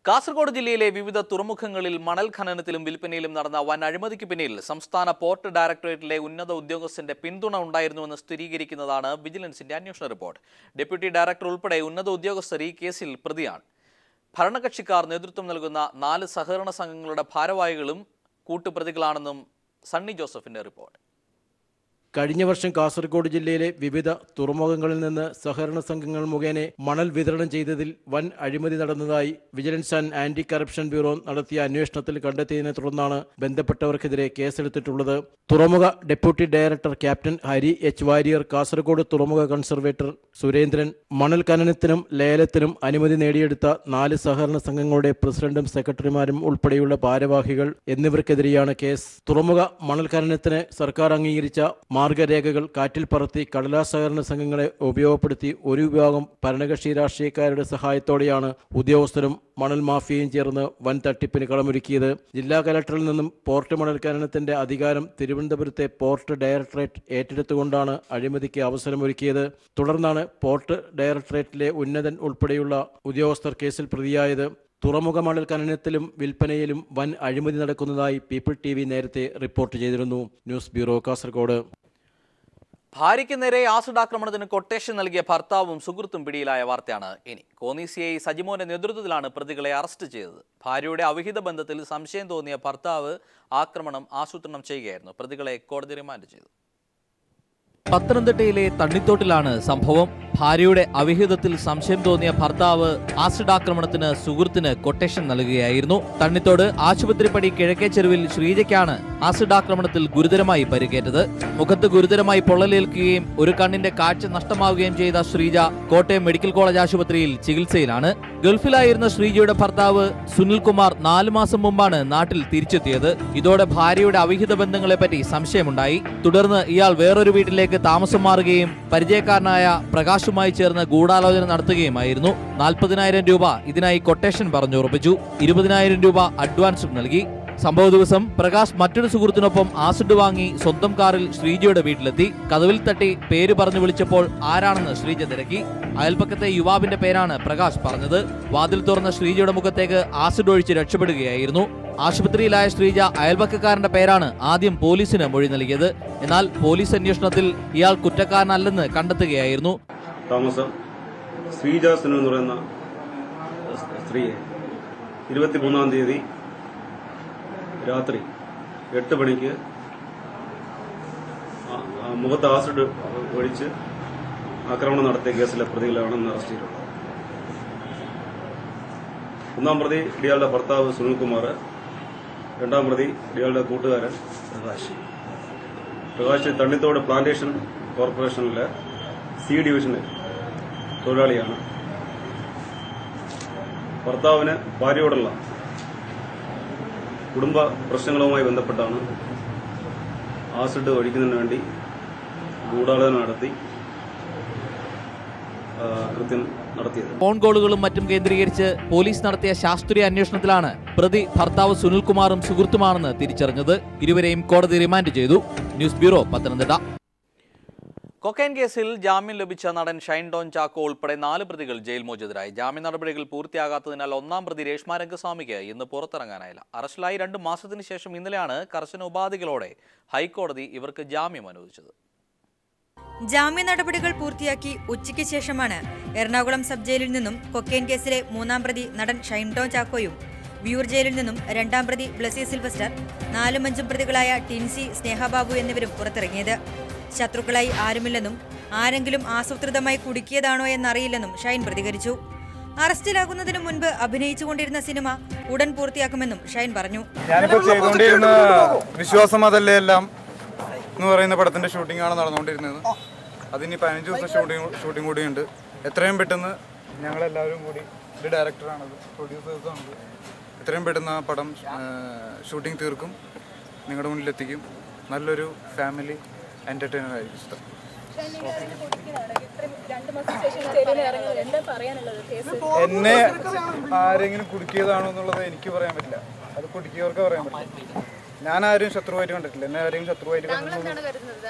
കാസർഗോഡ് ജില്ലയിലെ വിവിധ തുറമുഖങ്ങളിൽ മണൽ ഖനനത്തിലും വിൽപ്പനയിലും നടന്ന വൻ അഴിമതിക്ക് പിന്നിൽ സംസ്ഥാന പോർട്ട് ഡയറക്ടറേറ്റിലെ ഉന്നത ഉദ്യോഗസ്ഥന്റെ പിന്തുണ ഉണ്ടായിരുന്നുവെന്ന് സ്ഥിരീകരിക്കുന്നതാണ് വിജിലൻസിന്റെ അന്വേഷണ റിപ്പോർട്ട് ഡെപ്യൂട്ടി ഡയറക്ടർ ഉൾപ്പെടെ ഉന്നത ഉദ്യോഗസ്ഥർ ഈ കേസിൽ പ്രതിയാണ് ഭരണകക്ഷിക്കാർ നേതൃത്വം നൽകുന്ന നാല് സഹകരണ സംഘങ്ങളുടെ ഭാരവാഹികളും കൂട്ടുപ്രതികളാണെന്നും സണ്ണി ജോസഫിന്റെ റിപ്പോർട്ട് കഴിഞ്ഞ വർഷം കാസർഗോഡ് ജില്ലയിലെ വിവിധ തുറമുഖങ്ങളിൽ നിന്ന് സഹകരണ സംഘങ്ങൾ മുഖേന മണൽ വിതരണം ചെയ്തതിൽ വൻ അഴിമതി നടന്നതായി vigilance and anti corruption bureau നടത്തിയ അന്വേഷണത്തിൽ കണ്ടെത്തിയതിനെ തുടർന്നാണ് ബന്ധപ്പെട്ടവർക്കെതിരെ കേസെടുത്തിട്ടുള്ളത് തുറമുഖ deputy director captain Hari H Warrier Kasaragod തുറമുഖ കൺസർവേറ്റർ സുരേന്ദ്രൻ മണൽ ഖനനത്തിനും ലേലത്തിനും അനുമതി നേടിയെടുത്ത നാല് സഹകരണ സംഘങ്ങളുടെ പ്രസിഡന്റും സെക്രട്ടറിമാരും ഉൾപ്പെടെയുള്ള ഭാരവാഹികൾ എന്നിവർക്കെതിരെയാണ് കേസ് തുറമുഖ മണൽ ഖനനത്തിന് സർക്കാർ അംഗീകരിച്ച മാർഗരേഖകൾ കാറ്റിൽ പറത്തി കടലാസ് സഹകരണ സംഘങ്ങളെ ഉപയോഗപ്പെടുത്തി ഒരു വിഭാഗം ഭരണകക്ഷി രാഷ്ട്രീയക്കാരുടെ സഹായത്തോടെയാണ് ഉദ്യോഗസ്ഥരും മണൽ മാഫിയയും ചേർന്ന് വൻ തട്ടിപ്പിന് കളമൊരുക്കിയത് ജില്ലാ കലക്ടറിൽ നിന്നും പോർട്ട് മണൽ ഖനനത്തിന്റെ അധികാരം തിരുവനന്തപുരത്തെ പോർട്ട് ഡയറക്ടറേറ്റ് ഏറ്റെടുത്തുകൊണ്ടാണ് അഴിമതിക്ക് അവസരമൊരുക്കിയത് തുടർന്നാണ് പോർട്ട് ഡയറക്ടറേറ്റിലെ ഉന്നതൻ ഉൾപ്പെടെയുള്ള ഉദ്യോഗസ്ഥർ കേസിൽ പ്രതിയായത് തുറമുഖ മണൽ ഖനനത്തിലും വിൽപ്പനയിലും വൻ അഴിമതി നടക്കുന്നതായി പീപ്പിൾ ടി നേരത്തെ റിപ്പോർട്ട് ചെയ്തിരുന്നു ന്യൂസ് ബ്യൂറോ കാസർഗോഡ് ഭാര്യയ്ക്ക് നേരെ ആസിഡ് ആക്രമണത്തിന് കൊട്ടേഷൻ നൽകിയ ഭർത്താവും സുഹൃത്തും പിടിയിലായ വാർത്തയാണ് ഇനി കോന്നി സി ഐ സജിമോന്റെ നേതൃത്വത്തിലാണ് പ്രതികളെ അറസ്റ്റ് ചെയ്തത് ഭാര്യയുടെ അവിഹിത ബന്ധത്തിൽ സംശയം തോന്നിയ ഭർത്താവ് ആക്രമണം ആസൂത്രണം ചെയ്യുകയായിരുന്നു പ്രതികളെ കോടതി റിമാൻഡ് ചെയ്തു പത്തനംതിട്ടയിലെ തണ്ണിത്തോട്ടിലാണ് സംഭവം ഭാര്യയുടെ അവിഹിതത്തിൽ സംശയം തോന്നിയ ഭർത്താവ് ആസിഡ് ആക്രമണത്തിന് സുഹൃത്തിന് കൊട്ടേഷൻ നൽകുകയായിരുന്നു തണ്ണിത്തോട് ആശുപത്രിപ്പടി കിഴക്കേ ചെരുവിൽ ശ്രീജയ്ക്കാണ് ആസിഡ് ആക്രമണത്തിൽ ഗുരുതരമായി പരിക്കേറ്റത് മുഖത്ത് ഗുരുതരമായി പൊള്ളലേൽക്കുകയും ഒരു കണ്ണിന്റെ കാഴ്ച നഷ്ടമാവുകയും ചെയ്ത ശ്രീജ കോട്ടയം മെഡിക്കൽ കോളേജ് ആശുപത്രിയിൽ ചികിത്സയിലാണ് ഗൾഫിലായിരുന്ന ശ്രീജയുടെ ഭർത്താവ് സുനിൽകുമാർ നാലു മാസം മുമ്പാണ് നാട്ടിൽ തിരിച്ചെത്തിയത് ഇതോടെ ഭാര്യയുടെ അവിഹിത ബന്ധങ്ങളെപ്പറ്റി സംശയമുണ്ടായി തുടർന്ന് ഇയാൾ വേറൊരു വീട്ടിലേക്ക് താമസം മാറുകയും പരിചയക്കാരനായ പ്രകാശുമായി ചേർന്ന് ഗൂഢാലോചന നടത്തുകയുമായിരുന്നു നാൽപ്പതിനായിരം രൂപ ഇതിനായി കൊട്ടേഷൻ പറഞ്ഞുറപ്പിച്ചു ഇരുപതിനായിരം രൂപ അഡ്വാൻസും നൽകി സംഭവ ദിവസം പ്രകാശ് മറ്റൊരു സുഹൃത്തിനൊപ്പം ആസിഡ് വാങ്ങി സ്വന്തം കാറിൽ ശ്രീജയുടെ വീട്ടിലെത്തി കതവിൽ തട്ടി പേര് പറഞ്ഞു വിളിച്ചപ്പോൾ ആരാണെന്ന് ശ്രീജ തിരക്കി അയൽപ്പക്കത്തെ യുവാവിന്റെ പേരാണ് പ്രകാശ് പറഞ്ഞത് വാതിൽ തുറന്ന ശ്രീജയുടെ മുഖത്തേക്ക് ആസിഡ് ഒഴിച്ച് രക്ഷപ്പെടുകയായിരുന്നു ആശുപത്രിയിലായ ശ്രീജ അയൽപക്കക്കാരന്റെ പേരാണ് ആദ്യം പോലീസിന് മൊഴി നൽകിയത് എന്നാൽ പോലീസ് അന്വേഷണത്തിൽ ഇയാൾ കുറ്റക്കാരനല്ലെന്ന് കണ്ടെത്തുകയായിരുന്നു താമസം ശ്രീജാസനു എന്ന് പറയുന്ന സ്ത്രീയെ ഇരുപത്തിമൂന്നാം തീയതി രാത്രി എട്ട് മണിക്ക് ആ- ആ മുഖത്ത് ആസിഡ് ഒഴിച്ച് ആക്രമണം നടത്തിയ കേസിലെ പ്രതികളാണ് ഇന്ന് അറസ്റ്റ് ചെയ്തിട്ടുള്ളത് ഒന്നാം പ്രതി ഇയാളുടെ ഭർത്താവ് സുനിൽകുമാർ രണ്ടാം പ്രതി ഇയാളുടെ കൂട്ടുകാരൻ പ്രകാശ് പ്രകാശ് തണ്ണിത്തോട് പ്ലാന്റേഷൻ കോർപ്പറേഷനിലെ സി ഡിവിഷനിൽ തൊഴിലാളിയാണ് ഭർത്താവിന് ഭാര്യയോടുള്ള കുടുംബ പ്രശ്നങ്ങളുമായി ബന്ധപ്പെട്ടാണ് ആസിഡ് ഒഴിക്കുന്നതിന് വേണ്ടി ഗൂഢാലോചന നടത്തി ആ, കൃത്യം നടത്തിയത് ഫോൺ കോളുകളും മറ്റും കേന്ദ്രീകരിച്ച് പോലീസ് നടത്തിയ ശാസ്ത്രീയ അന്വേഷണത്തിലാണ് പ്രതി ഭർത്താവ് സുനിൽകുമാറും സുഹൃത്തുമാണെന്ന് തിരിച്ചറിഞ്ഞത് ഇരുവരെയും കോടതി റിമാൻഡ് ചെയ്തു ന്യൂസ് ബ്യൂറോ പത്തനംതിട്ട കൊക്കൈൻ കേസിൽ ജാമ്യം ലഭിച്ച നടൻ ഷൈൻ ഡോൺ ചാക്കോ ഉൾപ്പെടെ നാല് പ്രതികൾ ജയിൽ മോചിതരായി ജാമ്യ നടപടികൾ പൂർത്തിയാകാത്തതിനാൽ ഒന്നാം പ്രതി രേഷ്മ രംഗസ്വാമിക്ക് ഇന്ന് പുറത്തിറങ്ങാനായില്ല അറസ്റ്റിലായി രണ്ട് മാസത്തിന് ശേഷം ഇന്നലെയാണ് കർശന ഉപാധികളോടെ ഹൈക്കോടതി ഇവർക്ക് ജാമ്യം അനുവദിച്ചത് ജാമ്യ നടപടികൾ പൂർത്തിയാക്കി ഉച്ചയ്ക്ക് ശേഷമാണ് എറണാകുളം സബ് ജയിലിൽ നിന്നും കൊക്കെയിൻ കേസിലെ മൂന്നാം പ്രതി നടൻ ഷൈൻടോൺ ചാക്കോയും വിയൂർ ജയിലിൽ നിന്നും രണ്ടാം പ്രതി ബ്ലസി സിൽവസ്റ്റർ നാലും അഞ്ചും പ്രതികളായ ടിൻസി സ്നേഹബാബു എന്നിവരും പുറത്തിറങ്ങിയത് ശത്രുക്കളായി ആരുമില്ലെന്നും ആരെങ്കിലും ആസൂത്രിതമായി കുടുക്കിയതാണോ എന്നറിയില്ലെന്നും ഷൈൻ പ്രതികരിച്ചു അറസ്റ്റിലാകുന്നതിന് മുൻപ് അഭിനയിച്ചുകൊണ്ടിരുന്ന സിനിമ ഉടൻ പൂർത്തിയാക്കുമെന്നും ഷൈൻ പറഞ്ഞു ഞാനിപ്പോ ചെയ്തുകൊണ്ടിരുന്ന വിശ്വാസം അതല്ലേ എല്ലാം എന്ന് പറയുന്ന പടത്തിന്റെ ഷൂട്ടിംഗ് ആണ് നടന്നുകൊണ്ടിരുന്നത് അതിനി പതിനഞ്ച് ദിവസം ഷൂട്ടിംഗ് ഷൂട്ടിംഗ് കൂടിയുണ്ട് എത്രയും പെട്ടെന്ന് ഞങ്ങളെല്ലാവരും കൂടി ഒരു ഡയറക്ടറാണത് പ്രൊഡ്യൂസേഴ്സാണത് എത്രയും പെട്ടെന്ന് ആ പടം ഷൂട്ടിംഗ് തീർക്കും നിങ്ങളുടെ മുന്നിൽ എത്തിക്കും നല്ലൊരു ഫാമിലി എന്റർടൈനർ ആയിരിക്കും ചിത്രം എന്നെ ആരെങ്കിലും കുടുക്കിയതാണോ എന്നുള്ളത് എനിക്ക് പറയാൻ പറ്റില്ല അത് കുടുക്കിയവർക്ക് പറയാൻ പറ്റില്ല ഞാൻ ആരും ശത്രുവായിട്ട് കണ്ടിട്ടില്ല എന്നെ ആരെയും ശത്രുവായിട്ട് കണ്ടിട്ടില്ല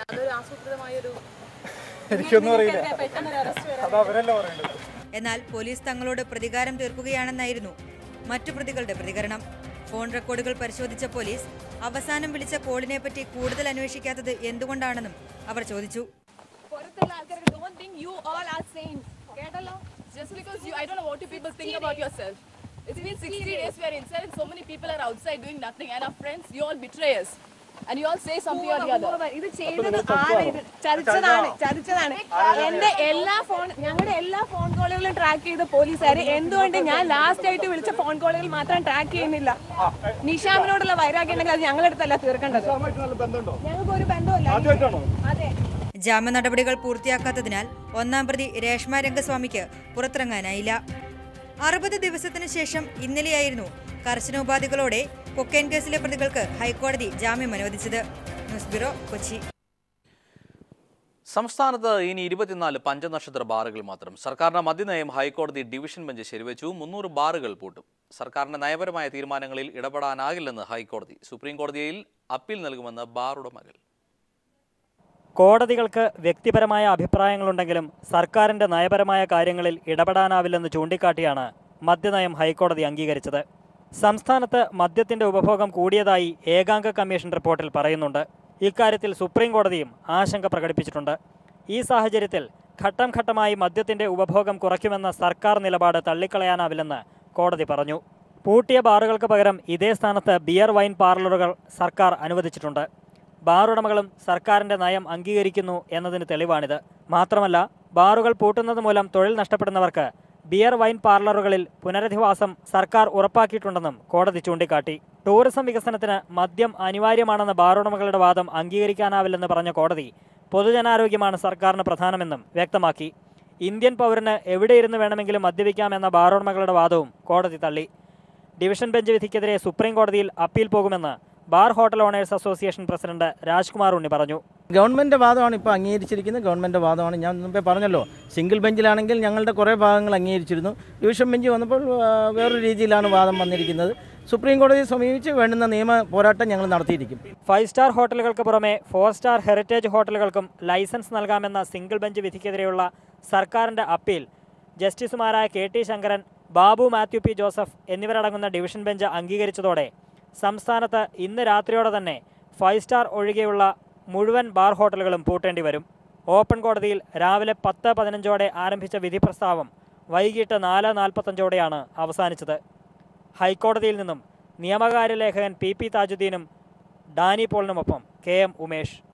എനിക്കൊന്നും അറിയില്ല അത് അവരല്ല പറയേണ്ടത് എന്നാൽ പോലീസ് തങ്ങളോട് പ്രതികാരം തീർക്കുകയാണെന്നായിരുന്നു മറ്റു പ്രതികളുടെ പ്രതികരണം ഫോൺ റെക്കോർഡുകൾ പരിശോധിച്ച പോലീസ് അവസാനം വിളിച്ച കോളിനെപ്പറ്റി കൂടുതൽ അന്വേഷിക്കാത്തത് എന്തുകൊണ്ടാണെന്നും അവർ ചോദിച്ചു പുറത്തുള്ള ആൾക്കാർക്ക് don't think you all are sane. കേട്ടല്ലോ? Just because you, I don't know what you people think about yourself. It's been 60 days we are inside and so many people are outside doing nothing and our friends, you all betray us. And you all say something or the other. ഇത് ചെയ്തത് ആരാ ഇത് ചതിച്ചതാണ് ചതിച്ചതാണ് എന്റെ എല്ലാ phone ഞങ്ങളുടെ എല്ലാ phone കോളുകളും track ചെയ്ത പോലീസുകാർ എന്തുകൊണ്ട് ഞാൻ ലാസ്റ്റ് ആയിട്ട് വിളിച്ച ഫോൺ കോളുകൾ മാത്രം ട്രാക്ക് ചെയ്യുന്നില്ല നിഷാമിനോടുള്ള വൈരാഗ്യം ഉണ്ടെങ്കിൽ അത് ഞങ്ങളെടുത്തല്ല തീർക്കേണ്ടത് ഞങ്ങൾക്ക് ഒരു ബന്ധമില്ല അതെ ജാമ്യ നടപടികൾ പൂർത്തിയാക്കാത്തതിനാൽ ഒന്നാം പ്രതി രേഷ്മ രംഗസ്വാമിക്ക് പുറത്തിറങ്ങാനായില്ല അറുപത് ദിവസത്തിനു ശേഷം ഇന്നലെയായിരുന്നു കർശനോപാധികളോടെ കൊക്കൈൻ കേസിലെ പ്രതികൾക്ക് ഹൈക്കോടതി ജാമ്യം അനുവദിച്ചത് ന്യൂസ് ബ്യൂറോ കൊച്ചി സംസ്ഥാനത്ത് ഇനി ഇരുപത്തിനാല് പഞ്ചനക്ഷത്ര ബാറുകൾ മാത്രം സർക്കാരിന്റെ മദ്യനയം ഹൈക്കോടതി ഡിവിഷൻ ബെഞ്ച് ശരിവെച്ചു മുന്നൂറ് ബാറുകൾ പൂട്ടും സർക്കാരിന്റെ നയപരമായ തീരുമാനങ്ങളിൽ ഇടപെടാനാകില്ലെന്ന് ഹൈക്കോടതി സുപ്രീം കോടതിയിൽ അപ്പീൽ നൽകുമെന്ന് ബാർ ഉടമകൾ കോടതികൾക്ക് വ്യക്തിപരമായ അഭിപ്രായങ്ങളുണ്ടെങ്കിലും സർക്കാരിന്റെ നയപരമായ കാര്യങ്ങളിൽ ഇടപെടാനാവില്ലെന്ന് ചൂണ്ടിക്കാട്ടിയാണ് മദ്യനയം ഹൈക്കോടതി അംഗീകരിച്ചത് സംസ്ഥാനത്ത് മദ്യത്തിന്റെ ഉപഭോഗം കൂടിയതായി ഏകാംഗ കമ്മീഷൻ റിപ്പോർട്ടിൽ പറയുന്നുണ്ട് ഇക്കാര്യത്തിൽ സുപ്രീം കോടതിയും ആശങ്ക പ്രകടിപ്പിച്ചിട്ടുണ്ട് ഈ സാഹചര്യത്തിൽ ഘട്ടം ഘട്ടമായി മദ്യത്തിന്റെ ഉപഭോഗം കുറയ്ക്കുമെന്ന സർക്കാർ നിലപാട് തള്ളിക്കളയാനാവില്ലെന്ന് കോടതി പറഞ്ഞു പൂട്ടിയ ബാറുകൾക്ക് പകരം ഇതേ സ്ഥാനത്ത് ബിയർ വൈൻ പാർലറുകൾ സർക്കാർ അനുവദിച്ചിട്ടുണ്ട് ബാർ ഉടമകളും സർക്കാരിന്റെ നയം അംഗീകരിക്കുന്നു എന്നതിന് തെളിവാണിത് മാത്രമല്ല ബാറുകൾ പൂട്ടുന്നത് മൂലം തൊഴിൽ നഷ്ടപ്പെടുന്നവർക്ക് ബിയർ വൈൻ പാർലറുകളിൽ പുനരധിവാസം സർക്കാർ ഉറപ്പാക്കിയിട്ടുണ്ടെന്നും കോടതി ചൂണ്ടിക്കാട്ടി ടൂറിസം വികസനത്തിന് മദ്യം അനിവാര്യമാണെന്ന ബാർ ഉടമകളുടെ വാദം അംഗീകരിക്കാനാവില്ലെന്ന് പറഞ്ഞ കോടതി പൊതുജനാരോഗ്യമാണ് സർക്കാരിന് പ്രധാനമെന്നും വ്യക്തമാക്കി ഇന്ത്യൻ പൗരന് എവിടെയിരുന്ന് വേണമെങ്കിലും മദ്യപിക്കാമെന്ന ബാർ ഉടമകളുടെ വാദവും കോടതി തള്ളി ഡിവിഷൻ ബെഞ്ച് വിധിക്കെതിരെ സുപ്രീം കോടതിയിൽ അപ്പീൽ പോകുമെന്ന് bar hotel owners association president Rajkumar Unni പറഞ്ഞു ഗവൺമെൻറ് വാദമാണ് ഇപ്പോൾ അംഗീകരിച്ചിരിക്കുന്നത് ഗവൺമെൻറ് വാദമാണ് ഞാൻ മുമ്പേ പറഞ്ഞല്ലോ സിംഗിൾ ബെഞ്ചിലാണെങ്കിൽ ഞങ്ങളുടെ കുറേ ഭാഗങ്ങൾ അംഗീകരിച്ചിരുന്നു ഡിവിഷൻ ബെഞ്ച് വന്നപ്പോൾ ആ, വേറൊരു രീതിയിലാണ് വാദം വന്നിരിക്കുന്നത് സുപ്രീം കോടതിയെ സമീപിച്ച് വേണ്ടുന്ന നിയമ പോരാട്ടം ഞങ്ങൾ നടത്തിയിരിക്കും ഫൈവ് സ്റ്റാർ ഹോട്ടലുകൾക്ക് പുറമെ ഫോർ സ്റ്റാർ ഹെറിറ്റേജ് ഹോട്ടലുകൾക്കും ലൈസൻസ് നൽകാമെന്ന സിംഗിൾ ബെഞ്ച് വിധിക്കെതിരെയുള്ള സർക്കാരിന്റെ അപ്പീൽ ജസ്റ്റിസുമാരായ K T Sankaran Babu Mathew P Joseph എന്നിവരടങ്ങുന്ന ഡിവിഷൻ ബെഞ്ച് അംഗീകരിച്ചതോടെ സംസ്ഥാനത്ത് ഇന്ന് രാത്രിയോടെ തന്നെ ഫൈവ് സ്റ്റാർ ഒഴികെയുള്ള മുഴുവൻ ബാർ ഹോട്ടലുകളും പൂട്ടേണ്ടി വരും ഓപ്പൺ കോടതിയിൽ രാവിലെ പത്ത് പതിനഞ്ചോടെ ആരംഭിച്ച വിധി പ്രസ്താവം വൈകിട്ട് നാല് നാൽപ്പത്തഞ്ചോടെയാണ് അവസാനിച്ചത് ഹൈക്കോടതിയിൽ നിന്നും നിയമകാര്യ ലേഖകൻ പി പി താജുദ്ദീനും ഡാനി പോളിനുമൊപ്പം കെ എം ഉമേഷ്